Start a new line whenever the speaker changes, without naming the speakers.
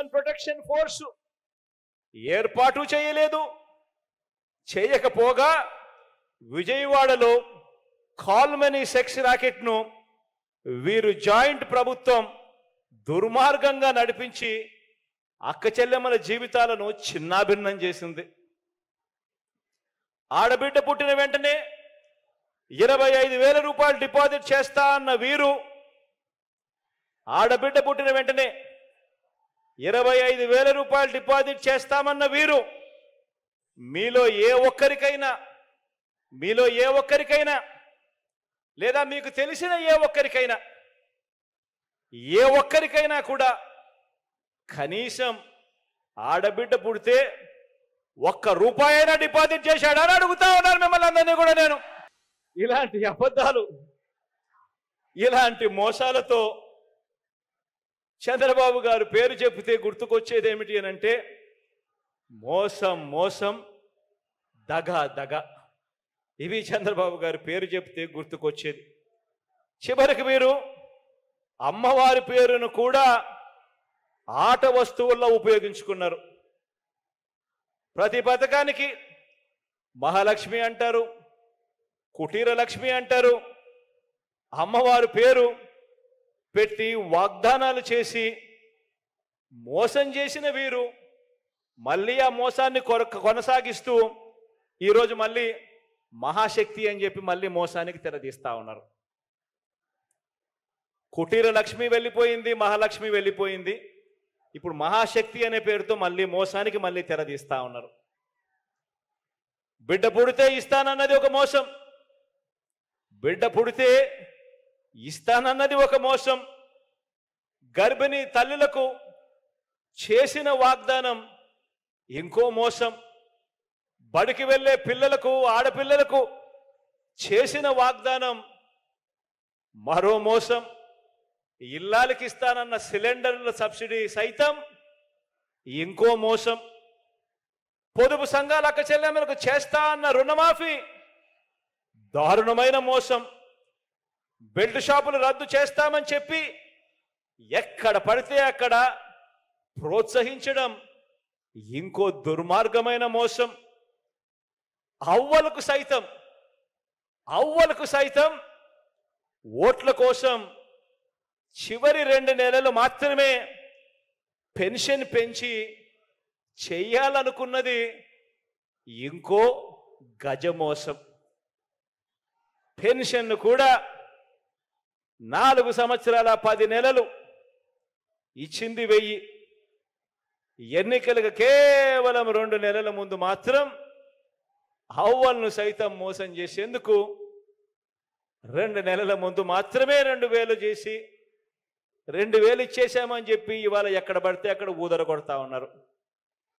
women protection force ఏర్పాటు చేయలేదు చేయకపోగా విజయవాడలో కాల్మనీ సెక్స్ రాకెట్ను వీరు జాయింట్ ప్రభుత్వం దుర్మార్గంగా నడిపించి అక్క చెల్లెమ్మల జీవితాలను చిన్నాభిన్నం చేసింది ఆడబిడ్డ పుట్టిన వెంటనే ఇరవై ఐదు వేల రూపాయలు డిపాజిట్ చేస్తా అన్న వీరు ఆడబిడ్డ పుట్టిన వెంటనే ఇరవై ఐదు వేల రూపాయలు డిపాజిట్ చేస్తామన్న వీరు మీలో ఏ ఒక్కరికైనా మీలో ఏ ఒక్కరికైనా లేదా మీకు తెలిసిన ఏ ఒక్కరికైనా ఏ ఒక్కరికైనా కూడా కనీసం ఆడబిడ్డ పుడితే ఒక్క రూపాయైనా డిపాజిట్ చేశాడా అని అడుగుతా ఉన్నాను మిమ్మల్ని అందరినీ కూడా నేను ఇలాంటి అబద్ధాలు ఇలాంటి మోసాలతో చంద్రబాబు గారు పేరు చెబితే గుర్తుకొచ్చేది ఏమిటి అని అంటే మోసం మోసం దగ దగ ఇవి చంద్రబాబు గారి పేరు చెప్తే గుర్తుకొచ్చేది చివరికి మీరు అమ్మవారి పేరును కూడా ఆట వస్తువుల్లో ఉపయోగించుకున్నారు ప్రతి పథకానికి మహాలక్ష్మి అంటారు కుటీర లక్ష్మి అంటారు అమ్మవారి పేరు పెట్టి వాగ్దానాలు చేసి మోసం చేసిన వీరు మళ్ళీ ఆ మోసాన్ని కొర కొనసాగిస్తూ ఈరోజు మళ్ళీ మహాశక్తి అని చెప్పి మళ్ళీ మోసానికి తెరదీస్తా ఉన్నారు కుటీర లక్ష్మి వెళ్ళిపోయింది మహాలక్ష్మి వెళ్ళిపోయింది ఇప్పుడు మహాశక్తి అనే పేరుతో మళ్ళీ మోసానికి మళ్ళీ తెరదీస్తా ఉన్నారు బిడ్డ పుడితే ఇస్తానన్నది ఒక మోసం బిడ్డ పుడితే ఇస్తానన్నది ఒక మోసం గర్భిణీ తల్లులకు చేసిన వాగ్దానం ఇంకో మోసం బడికి వెళ్ళే పిల్లలకు ఆడపిల్లలకు చేసిన వాగ్దానం మరో మోసం ఇల్లాలకి ఇస్తానన్న సిలిండర్ల సబ్సిడీ సైతం ఇంకో మోసం పొదుపు సంఘాల అక్క చెల్లెమ్మలకు చేస్తా అన్న రుణమాఫీ దారుణమైన మోసం బెల్ట్ షాపులు రద్దు చేస్తామని చెప్పి ఎక్కడ పడితే అక్కడ ప్రోత్సహించడం ఇంకో దుర్మార్గమైన మోసం అవ్వలకు సైతం అవ్వలకు సైతం ఓట్ల కోసం చివరి రెండు నెలలు మాత్రమే పెన్షన్ పెంచి చెయ్యాలనుకున్నది ఇంకో గజమోసం పెన్షన్ కూడా నాలుగు సంవత్సరాల పది నెలలు ఇచ్చింది వెయ్యి ఎన్నికలకు కేవలం రెండు నెలల ముందు మాత్రం అవ్వలను సైతం మోసం చేసేందుకు రెండు నెలల ముందు మాత్రమే రెండు వేలు చేసి రెండు వేలు ఇచ్చేసామని చెప్పి ఇవాళ ఎక్కడ పడితే అక్కడ ఊదర కొడతా ఉన్నారు